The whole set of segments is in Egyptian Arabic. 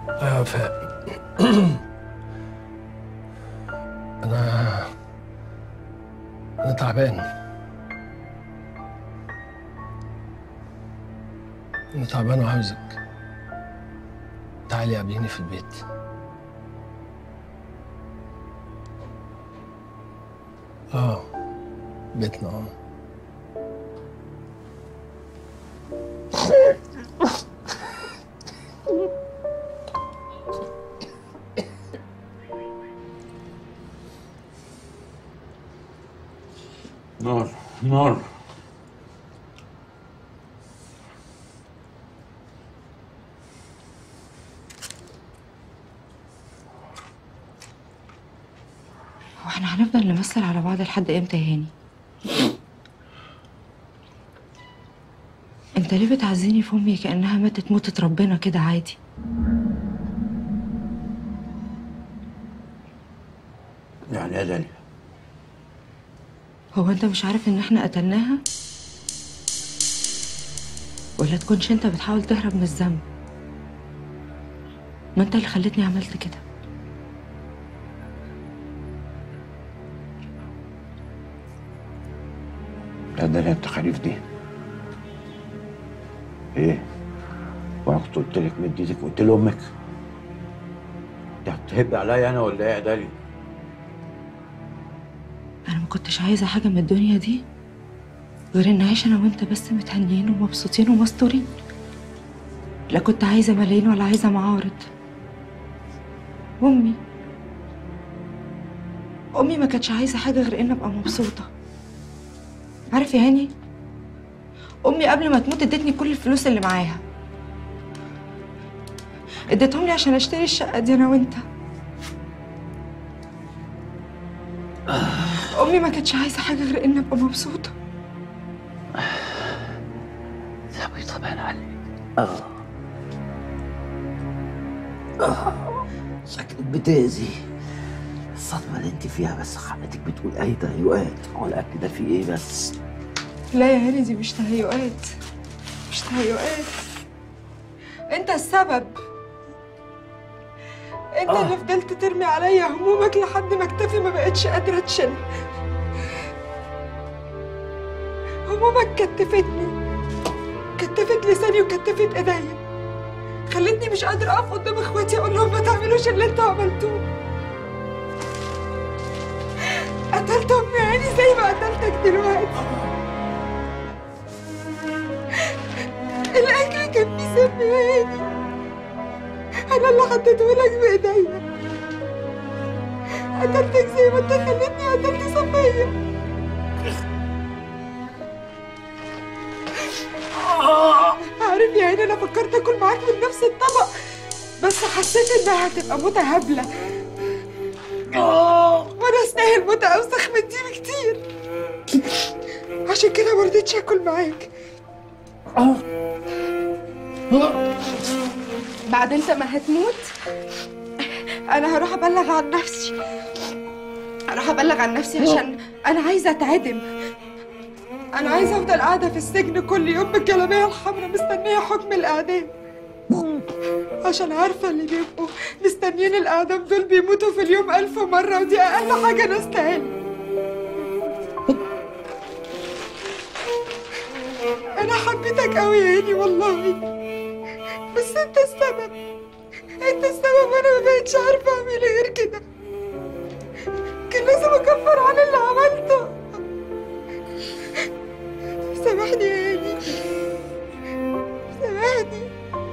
يا وفاء أنا أنا تعبان أنا تعبان وعاوزك تعالي قابليني في البيت آه بيتنا آه نار نار هو احنا هنفضل نمثل على بعض لحد امتى يا هاني انت ليه بتعزيني في امي كانها ماتت موتة ربنا كده عادي يعني يا داليا هو انت مش عارف ان احنا قتلناها ولا تكونش انت بتحاول تهرب من الذنب ما انت اللي خلتني عملت كده يا داليا التخاريف دي ايه وانا كنت قلت لك مد ايدك وقلت لامك انت هتهب عليا انا ولا ايه يا داليا انا ما كنتش عايزه حاجه من الدنيا دي غير ان اعيش انا وانت بس متهنيين ومبسوطين ومستورين لا كنت عايزه ملايين ولا عايزه معارض امي امي ما كانتش عايزه حاجه غير ان ابقى مبسوطه عارف يا هاني امي قبل ما تموت ادتني كل الفلوس اللي معاها اديتهم لي عشان اشتري الشقه دي انا وانت امي ما كانتش عايزه حاجه غير ان ابقى مبسوطه ثابي طبعا عليك اه اه شكلك بتأذي الصدمة اللي انت فيها بس خلتك بتقول اي تهيؤات ولا كده في ايه بس لا يا هاني دي مش تهيؤات مش تهيؤات انت السبب انت آه. اللي فضلت ترمي عليا همومك لحد ما اكتفي ما بقتش قادره تشيل همومك كتفتني كتفت لساني وكتفت ايديا خلتني مش قادره اقف قدام اخواتي اقول لهم ما تعملوش اللي انتوا عملتوه قتلت امي عيني زي ما قتلتك دلوقتي الاكل كان فيه سم يا هاني انا اللي حطيته لك بايديا قتلتك زي ما انت خلتني قتلت صفيه عارف يا هاني انا فكرت اكل معاك من نفس الطبق بس حسيت انها هتبقى موتة هبلة وانا استاهل موتة اوسخ من دي بكتير عشان كده مرضتش اكل معاك بعد انت ما هتموت انا هروح ابلغ عن نفسي هروح ابلغ عن نفسي عشان انا عايزه اتعدم انا عايزه افضل قاعده في السجن كل يوم بالجلابيه الحمراء مستنيه حكم الاعدام عشان عارفه اللي بيبقوا مستنيين الاعدام دول بيموتوا في اليوم الف مره ودي اقل حاجه نستاهلها انا حبيتك قوي يا هاني والله بس انت السبب انت السبب وانا ما بقتش عارفه اعمل إيه غير كده كان لازم اكفر عن اللي عملته سامحني يا هاني سامحني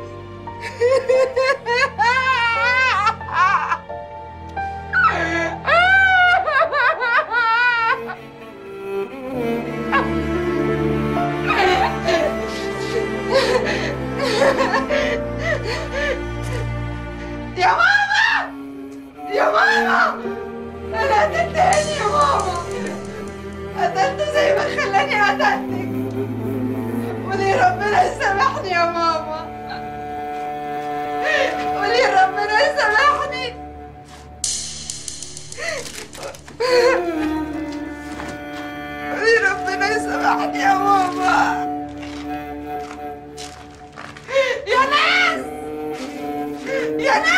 يا ماما يا ماما انا قتلت هاني يا ماما قتلته زي ما خلاني قتلتك وليه ربنا يسامحني يا ماما وليه ربنا يسامحني وليه ربنا يسامحني يا ماما يا ناس يا ناس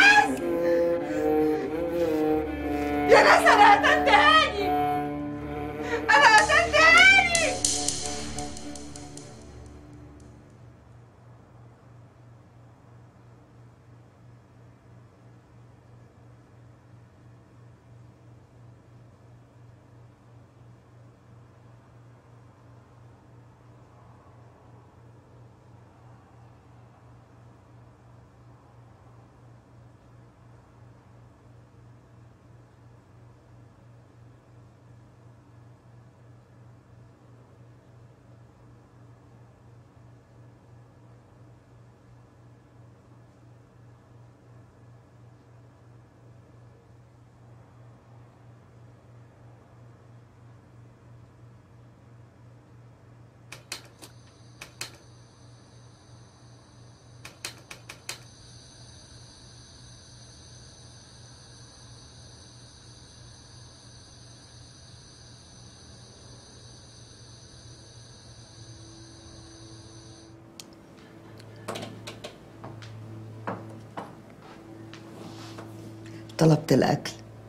طلبت الأكل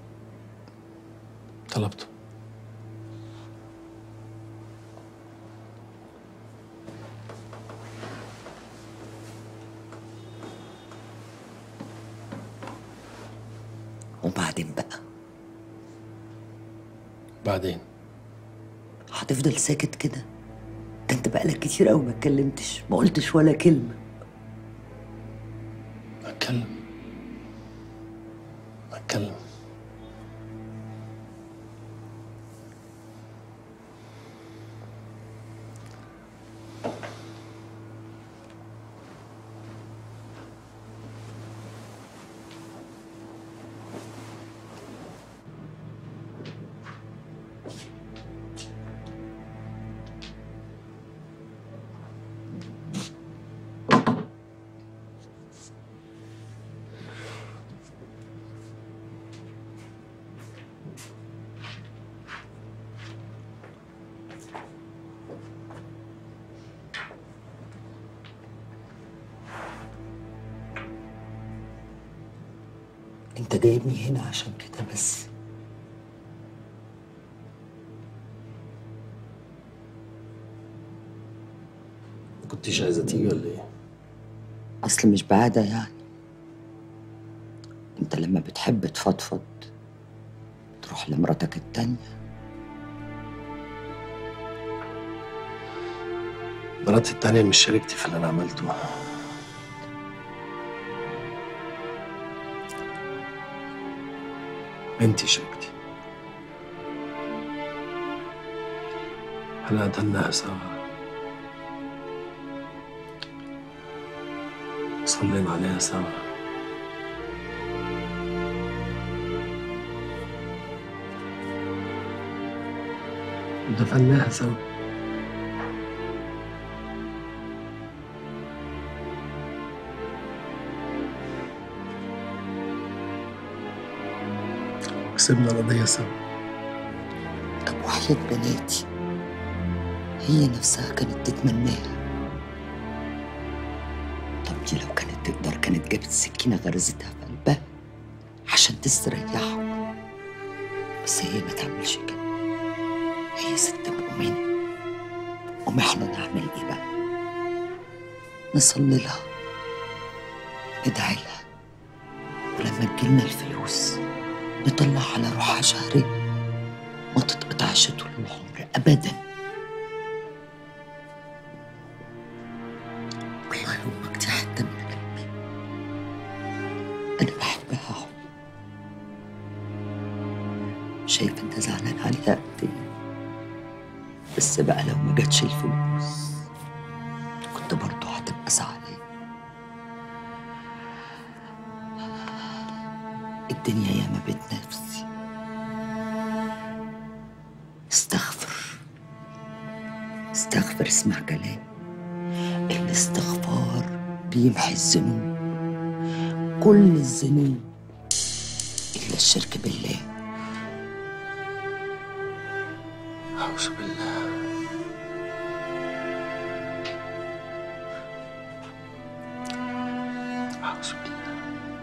طلبته وبعدين بقى بعدين هتفضل ساكت كده ده انت بقالك كتير قوي ما اتكلمتش ما قلتش ولا كلمة اتكلم اتكلم انت جايبني هنا عشان كده بس ما كنتيش عايزه تيجي ولا ايه؟ اصل مش بعادة يعني انت لما بتحب تفضفض تروح لمراتك التانية مراتي التانية مش شاركتي في اللي انا عملته انتي شاركتي احنا قتلناها سوا صلينا عليها سوا ودفناها سوا كسبنا القضية سوا طب وحياة بناتي هي نفسها كانت تتمناها طب دي لو كانت تقدر كانت جابت سكينة غرزتها في قلبها عشان تستريحوا بس هي ما تعملش كده هي ست مؤمنة قوم احنا نعمل ايه بقى نصلي لها ندعي لها ولما تجيلنا الفلوس نطلع على روحها شهرين ما تتقطعش طول العمر ابدا والله امك دي حته من قلبي انا بحبها حب شايف انت زعلان عليها قد ايه بس بقى لو ما جاتش الفلوس كنت برضه هتبقى زعلان الدنيا ياما بتنافسي استغفر استغفر اسمع كلام الاستغفار بيمحي الذنوب كل الذنوب إلا الشرك بالله أعوذ بالله أعوذ بالله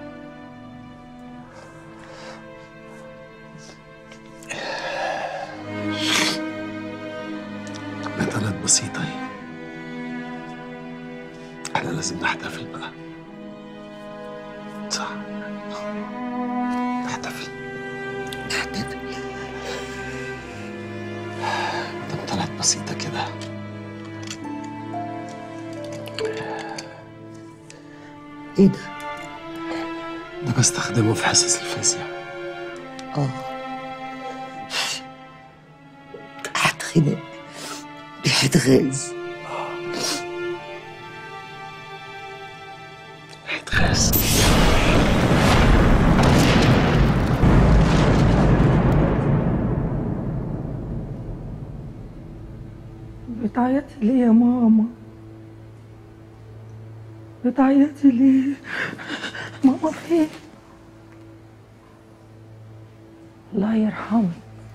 قتلت بسيطة هي احنا لازم نحتفل بقى صح نحتفل نحتفل طب طلعت بسيطة كده ايه ده؟ ده بستخدمه في حصص الفيزياء اه هتخنق ريحة غاز هيتغاز بتعيطي ليه يا ماما بتعيطي ليه ماما فين الله يرحمك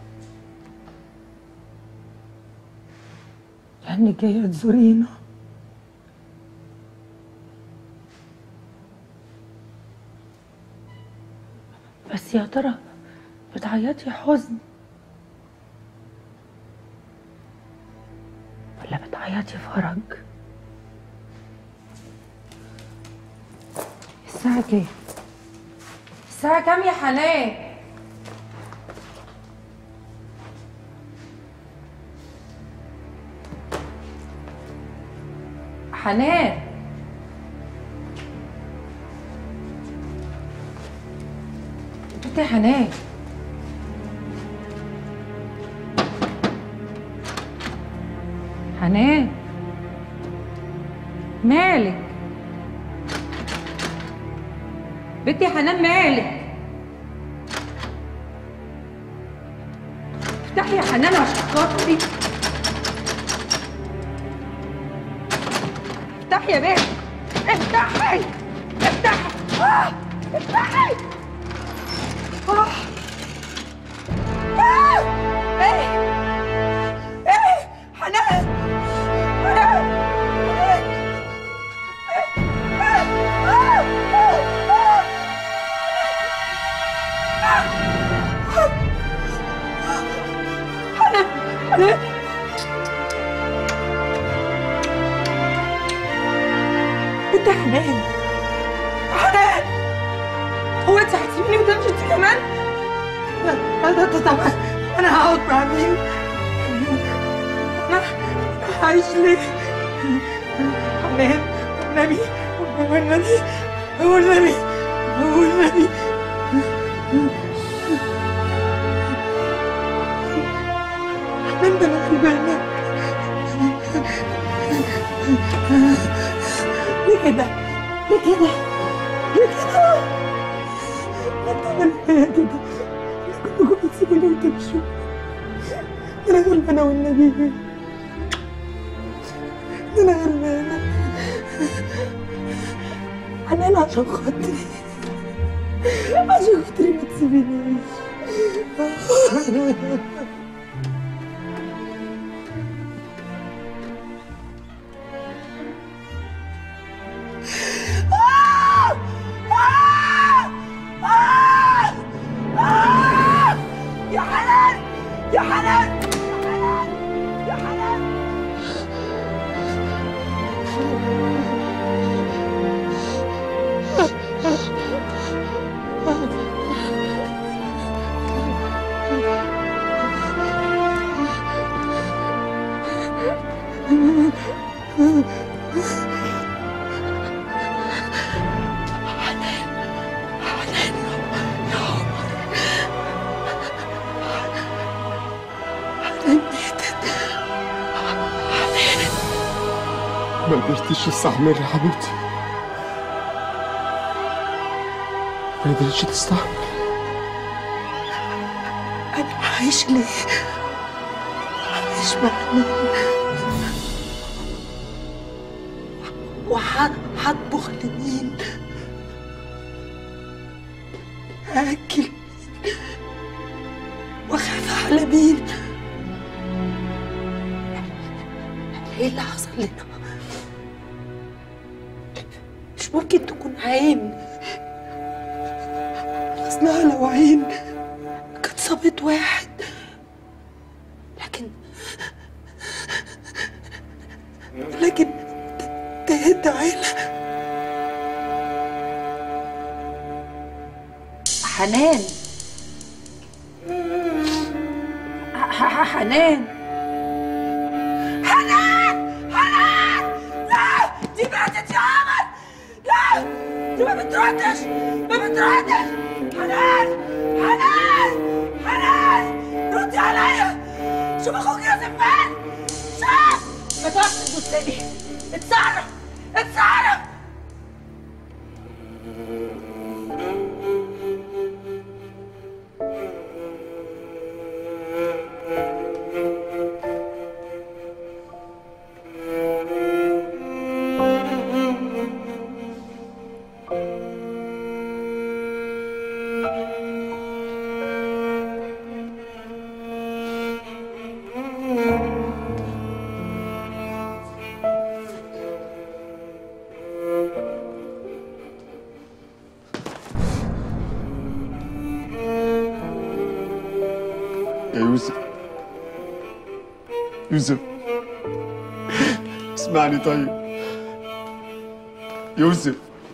يعني جاية تزورينا بس بس يا ترى بتعيطي حزن ولا بتعيطي فرج الساعة كام؟ الساعة كام يا حنان؟ حنان بنتي يا حنان حنان مالك بنتي يا حنان مالك افتحي يا حنان عشان خاطري افتحي يا بنت افتحي افتحي آه! افتحي آه! آه! ايه ايه حنان حنان حنان انت حنان حنان هو انت هتسيبيني وتمشي انت كمان؟ لا لا لا طبعا انا هقعد مع مين؟ انا انا هعيش ليه؟ حنان والنبي والنبي والنبي والنبي حنان ده انا غلبانه ليه كده؟ ليه كده؟ ليه كده؟ ليه تعمل فيا كده؟ ليه كلكم بتسيبوني وتمشوا؟ أنا غلبانة والنبي أنا غلبانة حنان عشان خاطري عشان خاطري ما تسيبينيش يا حنان يا حنان يا حنان يا حنان ما قدرتش استحمل يا حبيبتي ما قدرتش تستحمل أنا عايش ليه؟ عايش مع مين؟ وهطبخ لمين؟ هاكل مين؟ واخاف على مين؟ ايه اللي حصل لنا؟ مش ممكن تكون عين اصلها لو عين كانت صابت واحد لكن لكن تهد عيلة حنان ح- ح- حنان حنان حنان لا دي ماتت يا عمر لا دي ما بتردش ما بتردش حنان حنان حنان ردي عليا شوف اخوك يوسف فين شوف ما تقعدش تبصلي اتصرف اتصرف يا يوسف يوسف اسمعني طيب يوسف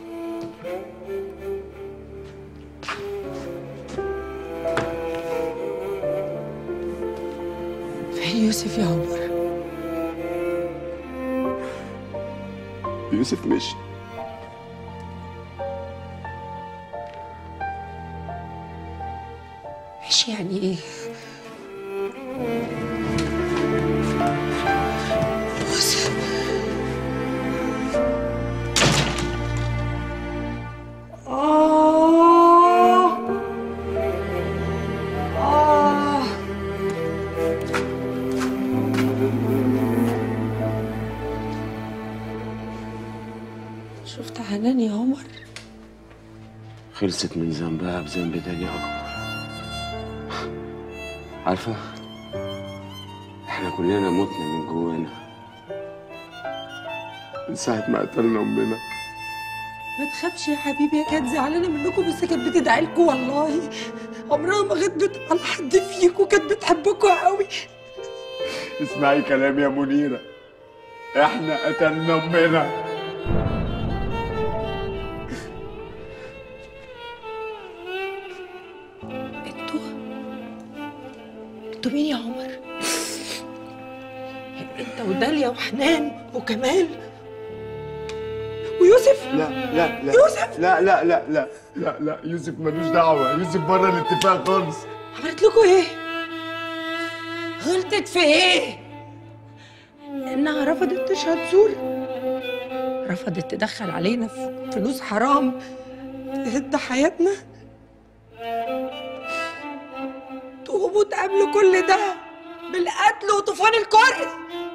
فين يوسف يا عمر يوسف مشي ماشي يعني ايه يوسف آه آه شفت حنان يا عمر خلصت من ذنبها بذنب تاني أكبر عارفة احنا كلنا متنا من جوانا من ساعة ما قتلنا أمنا ما تخافش يا حبيبي هي كانت زعلانه منكم بس كانت بتدعي لكم والله عمرها ما غضبت على حد فيكم كانت بتحبكم قوي اسمعي كلامي يا منيرة احنا قتلنا أمنا انتوا انتوا مين يا عمر انت وداليا وحنان وكمال ويوسف لا لا لا يوسف! لا لا لا لا لا لا يوسف ملوش دعوة يوسف بره الاتفاق خالص عملت لكم ايه غلطت في ايه انها رفضت تشهد زور رفضت تدخل علينا ف- فلوس حرام تهد حياتنا تقوموا تقابلوا كل ده بالقتل وطوفان الكره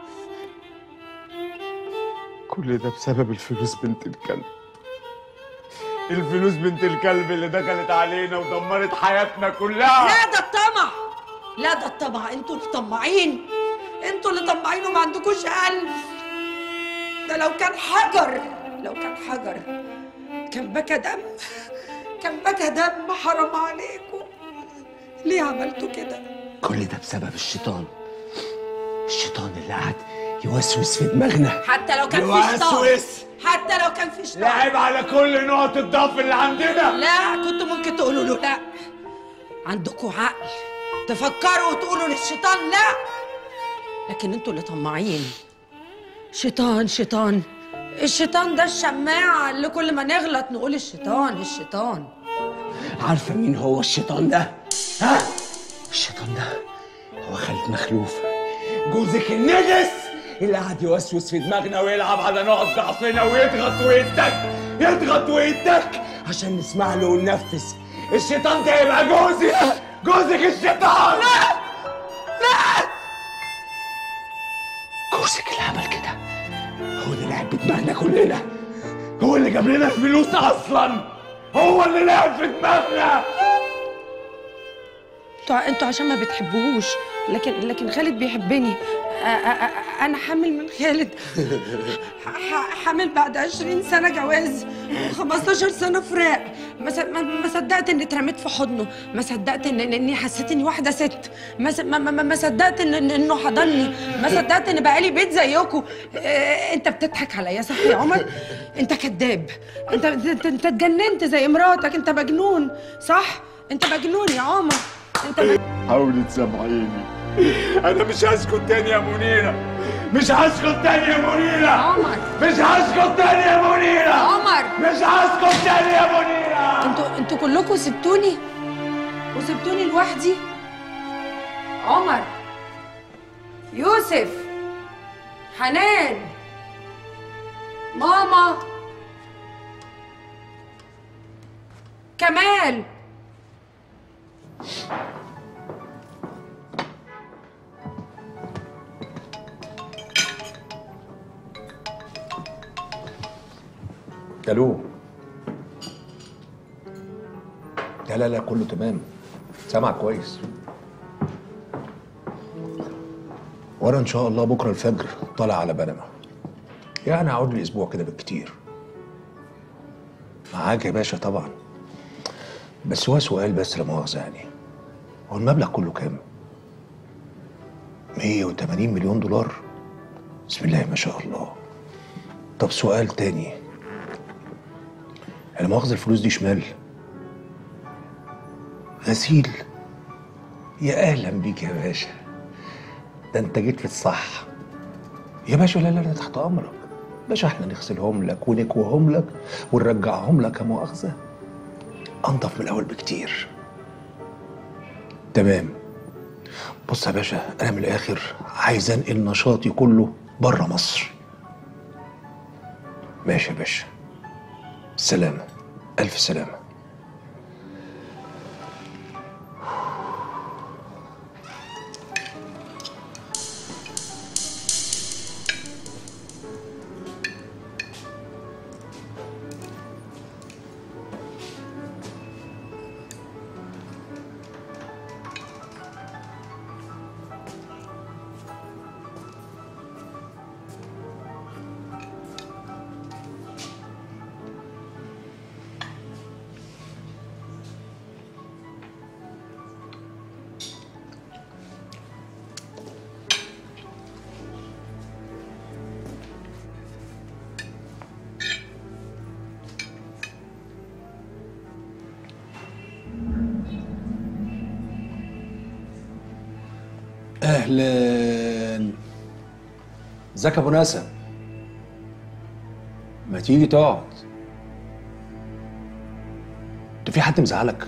كل ده بسبب الفلوس بنت الكلب الفلوس بنت الكلب اللي دخلت علينا ودمرت حياتنا كلها لا ده الطمع لا ده الطمع انتوا اللي طماعين انتوا اللي طماعين وما عندكوش قلب ده لو كان حجر لو كان حجر كان بكى دم كان بكى دم حرام عليكم ليه عملتوا كده كل ده بسبب الشيطان الشيطان اللي قعد يوسوس في دماغنا حتى لو كان في شيطان يوسوس حتى لو كان في شيطان لعب على كل نقط الضعف اللي عندنا لا كنتوا ممكن تقولوا له لا عندكوا عقل تفكروا وتقولوا للشيطان لا لكن انتوا اللي طماعين شيطان شيطان الشيطان ده الشماعة اللي كل ما نغلط نقول الشيطان الشيطان عارفة مين هو الشيطان ده؟ ها؟ الشيطان ده هو خالد مخلوف جوزك النجس اللي قعد يوسوس في دماغنا ويلعب على نقط ضعفنا ويضغط ويتك يضغط ويتك عشان نسمع له وننفذ الشيطان ده يبقى جوزي جوزك الشيطان لا لا جوزك اللي عمل كده هو اللي لعب بدماغنا كلنا هو اللي جاب لنا الفلوس اصلا هو اللي لعب في دماغنا انتوا انتوا عشان ما بتحبوهوش لكن لكن خالد بيحبني أ- أ- أ- انا حامل من خالد ح- ح- حامل بعد 20 سنه جواز 15 سنه فراق ما ص- ما- ما صدقت اني اترميت في حضنه ما صدقت ان إن- اني حسيت اني واحده ست ما س- ما, ما, ما صدقت ان إن- انه حضني ما صدقت ان بقالي بيت زيكم اه انت بتضحك عليا صح يا عمر انت كذاب انت انت, انت اتجننت زي مراتك انت مجنون صح انت مجنون يا عمر انت مجنون. حاولي تسامحيني انا مش هسكت تاني يا منيره مش هسكت تاني يا منيره عمر مش هسكت تاني يا منيره عمر مش هسكت تاني يا منيره انتوا انتوا كلكم سبتوني وسبتوني لوحدي عمر يوسف حنان ماما كمال الو لا لا لا كله تمام سامع كويس وانا ان شاء الله بكره الفجر طالع على بنما يعني هقعد لي اسبوع كده بالكتير معاك يا باشا طبعا بس هو سؤال بس لا مؤاخذه يعني هو المبلغ كله كام 180 مليون دولار بسم الله ما شاء الله طب سؤال تاني انا مؤاخذة الفلوس دي شمال غسيل يا اهلا بيك يا باشا ده انت جيت في الصح يا باشا لا لا لا تحت امرك باشا احنا نغسلهم لك ونكوهم لك ونرجعهم لك يا مؤاخذة انضف من الاول بكتير تمام بص يا باشا انا من الاخر عايز انقل نشاطي كله بره مصر ماشي يا باشا سلامة ألف سلامة اهلا ازيك يا ابو نسب ما تيجي تقعد انت في حد مزعلك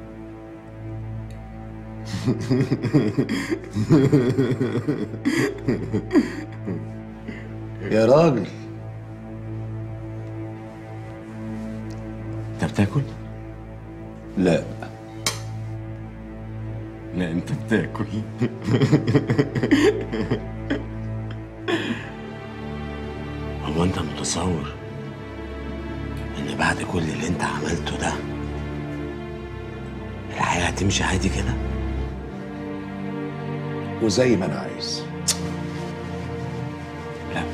يا راجل انت بتاكل؟ لا لا انت بتاكل هو انت متصور ان بعد كل اللي انت عملته ده الحياة هتمشي عادي كده؟ وزي ما انا عايز لا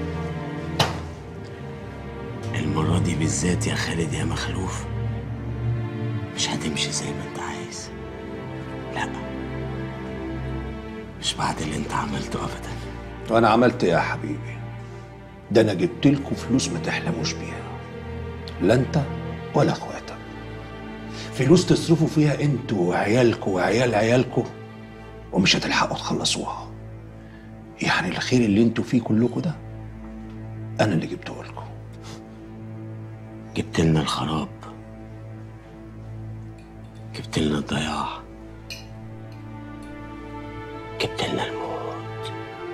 المرة دي بالذات يا خالد يا مخلوف مش هتمشي زي ما انت عايز لا مش بعد اللي انت عملته ابدا وانا عملت ايه يا حبيبي ده انا جبت لكم فلوس ما تحلموش بيها لا انت ولا اخواتك فلوس تصرفوا فيها انتوا وعيالكوا وعيال عيالكوا ومش هتلحقوا تخلصوها يعني الخير اللي انتوا فيه كلكوا ده انا اللي جبته لكم جبت لنا الخراب جبت لنا الضياع جبت لنا الموت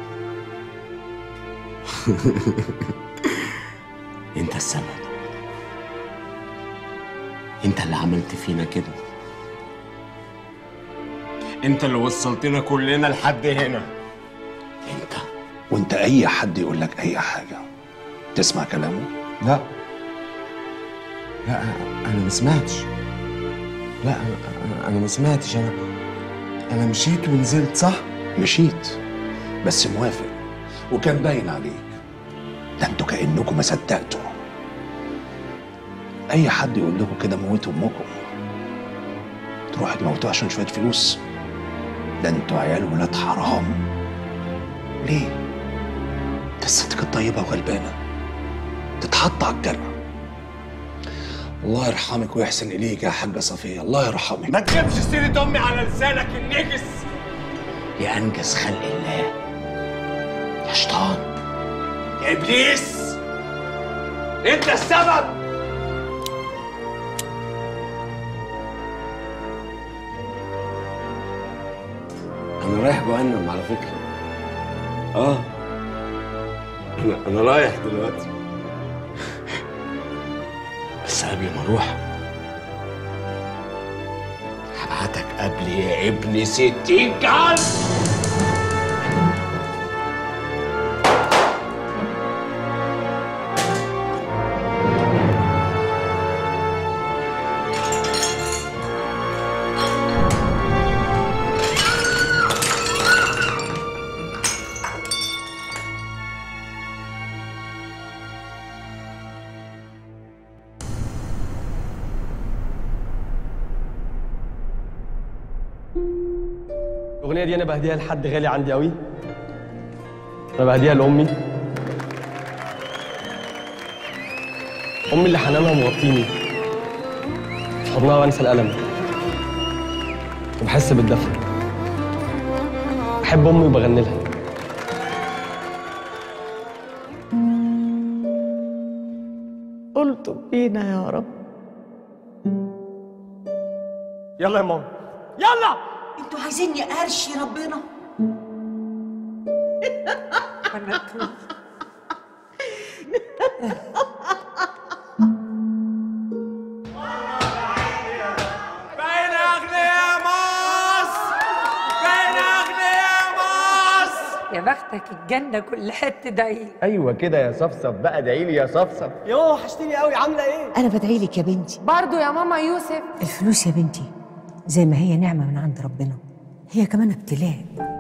انت السبب انت اللي عملت فينا كده انت اللي وصلتنا كلنا لحد هنا انت وانت اي حد يقول لك اي حاجه تسمع كلامه لا لا انا ما سمعتش لا انا انا ما سمعتش انا انا مشيت ونزلت صح مشيت بس موافق وكان باين عليك ده انتوا كانكم ما صدقتوا اي حد يقول لكم كده موتوا امكم تروحوا تموتوها عشان شويه فلوس ده انتوا عيال ولاد حرام ليه ده الست كانت طيبه وغلبانه تتحط على الجرح الله يرحمك ويحسن اليك يا حاجه صفيه الله يرحمك ما تجيبش سيرة أمي على لسانك النجس يا أنجز خلق الله يا شيطان يا إبليس أنت السبب أنا رايح جهنم على فكرة آه أنا أنا رايح دلوقتي بس قبل ما أروح هبعتك قبل يا ابن ستين كلب الاغنيه دي انا بهديها لحد غالي عندي قوي انا بهديها لامي امي اللي حنانها مغطيني في حضنها بنسى الالم وبحس بالدفء بحب امي وبغني لها قلت بينا يا رب يلا يا ماما يلا انتوا عايزيني ارشي ربنا بين أغنياء مصر بين أغنياء مصر يا بختك الجنة كلها تدعي ايوه كده يا صفصف بقى ادعي لي يا صفصف يوه وحشتني قوي عامله ايه انا بدعي لك يا بنتي برضو يا ماما يوسف الفلوس يا بنتي زي ما هي نعمه من عند ربنا هي كمان ابتلاء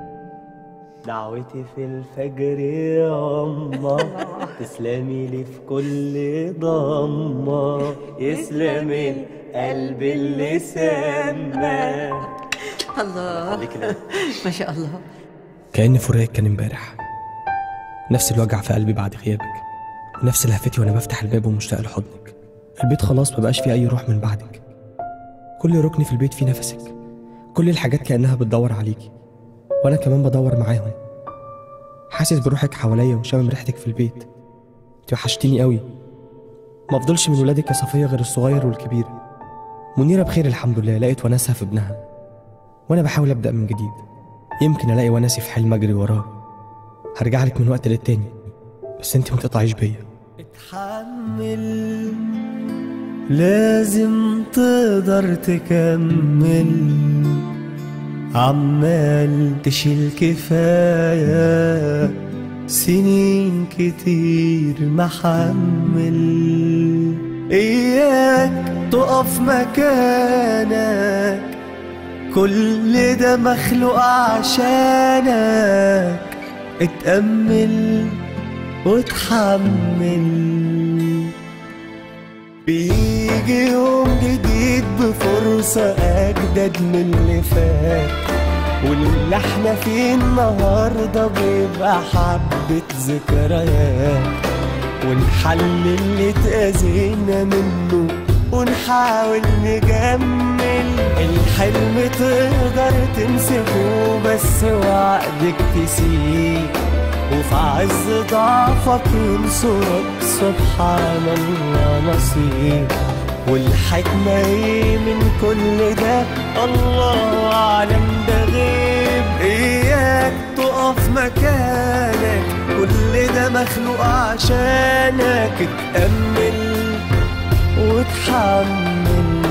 دعوتي في الفجر يا أما تسلمي لي في كل ضمة يسلم القلب اللي سمى الله ما شاء الله كأن فراقك كان امبارح نفس الوجع في قلبي بعد غيابك ونفس لهفتي وانا بفتح الباب ومشتاق لحضنك البيت خلاص مبقاش فيه اي روح من بعدك كل ركن في البيت فيه نفسك كل الحاجات كأنها بتدور عليكي وانا كمان بدور معاهم حاسس بروحك حواليا وشامم ريحتك في البيت انت وحشتيني قوي ما فضلش من ولادك يا صفية غير الصغير والكبير منيرة بخير الحمد لله لقيت وناسها في ابنها وانا بحاول ابدأ من جديد يمكن الاقي وناسي في حلم اجري وراه هرجع لك من وقت للتاني بس انت ما تقطعيش بيا اتحمل لازم تقدر تكمل عمال تشيل كفاية سنين كتير محمل إياك تقف مكانك كل ده مخلوق عشانك اتأمل وتحمل بيجي يوم جديد بفرصة أجدد من اللي فات واللي احنا فيه النهاردة بيبقى حبة ذكريات ونحل اللي اتأذينا منه ونحاول نجمل الحلم تقدر تمسكه بس وعدك تسيب وفي عز ضعفك ينصرك سبحان الله نصيب والحكمة ايه من كل ده الله أعلم ده غيب إياك تقف مكانك كل ده مخلوق عشانك اتأمل وتحمل